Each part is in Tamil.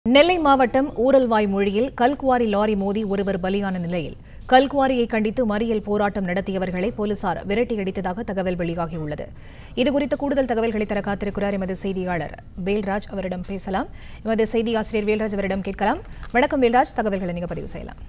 நெல்லை மாவட்டம் ஊரல்வாய் மொழியில் கல்குவாரி லாரி மோதி ஒருவர் பலியான நிலையில் கல்குவாரியை கண்டித்து மறியல் போராட்டம் நடத்தியவர்களை போலீசார் விரட்டியடித்ததாக தகவல் வெளியாகியுள்ளது இதுகுறித்த கூடுதல் தகவல்களை தர காத்திருக்கிறார் எமது செய்தியாளர் வேல்ராஜ் அவரிடம் பேசலாம் எமது செய்தி ஆசிரியர் வேல்ராஜ் அவரிடம் கேட்கலாம் வணக்கம் வேல்ராஜ் தகவல்களை நீங்க பதிவு செய்யலாம்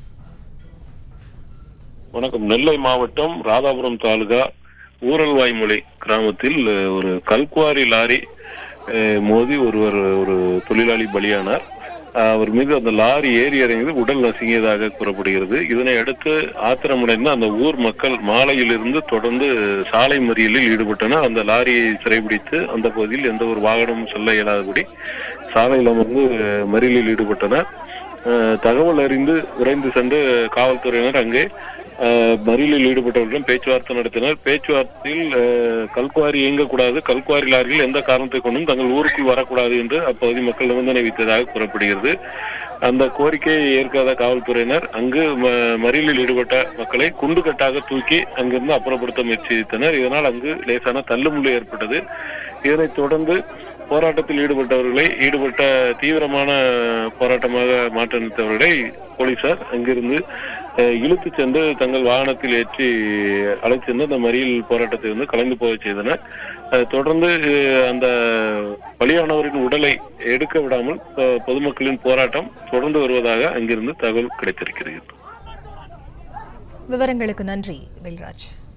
வணக்கம் நெல்லை மாவட்டம் ராதாபுரம் தாலுகா ஊரல்வாய்மொழி கிராமத்தில் அஹ், ஒரு கல்குவாரி லாரி அஹ், மோதி ஒருவர் ஒரு தொழிலாளி பலியானார் அஹ், அவர் மீது அந்த லாரி ஏறி இறங்கி உடல் நசுங்கியதாக கூறப்படுகிறது இதனை அடுத்து ஆத்திரமடைந்த அந்த ஊர் மக்கள் மாலையிலிருந்து தொடர்ந்து சாலை மறியலில் ஈடுபட்டனர் அந்த லாரியை சிறைபிடித்து அந்த பகுதியில் எந்த ஒரு வாகனமும் செல்ல இயலாதபடி சாலையில் அமர்ந்து அஹ், மறியலில் ஈடுபட்டனர் அஹ், தகவல் அறிந்து விரைந்து சென்று காவல்துறையினர் அங்கே அஹ், மறியலில் ஈடுபட்டவர்களிடம் பேச்சுவார்த்தை நடத்தினர் பேச்சுவார்த்தையில் அஹ், கல்குவாரி இயங்கக்கூடாது கல்குவாரி லாரிகள் எந்த காரணத்தை கொண்டும் தங்கள் ஊருக்குள் வரக்கூடாது என்று அப்பகுதி மக்கள் நிபந்தனை வித்ததாக கூறப்படுகிறது அந்த கோரிக்கையை ஏற்காத காவல்துறையினர் அங்கு ம- மறியலில் ஈடுபட்ட மக்களை குண்டுகட்டாக தூக்கி அங்கிருந்து அப்புறப்படுத்த முயற்சித்தனர் இதனால் அங்கு லேசான தள்ளுமுள்ளு ஏற்பட்டது இதனைத் தொடர்ந்து போராட்டத்தில் ஈடுபட்டவர்களை ஈடுபட்ட தீவிரமான போராட்டமாக மாற்றியமைத்தவர்களை போலீசார் அங்கிருந்து அஹ், இழுத்துச் சென்று தங்கள் வாகனத்தில் ஏற்றி அழைத்து சென்று அந்த மறியல் போராட்டத்தை வந்து கலந்து போக செய்தனர் அஹ், தொடர்ந்து அஹ், அந்த பலியானவரின் உடலை எடுக்க விடாமல் அஹ், பொதுமக்களின் போராட்டம் தொடர்ந்து வருவதாக அங்கிருந்து தகவல் கிடைத்திருக்கிறது விவரங்களுக்கு நன்றி வேல்ராஜ்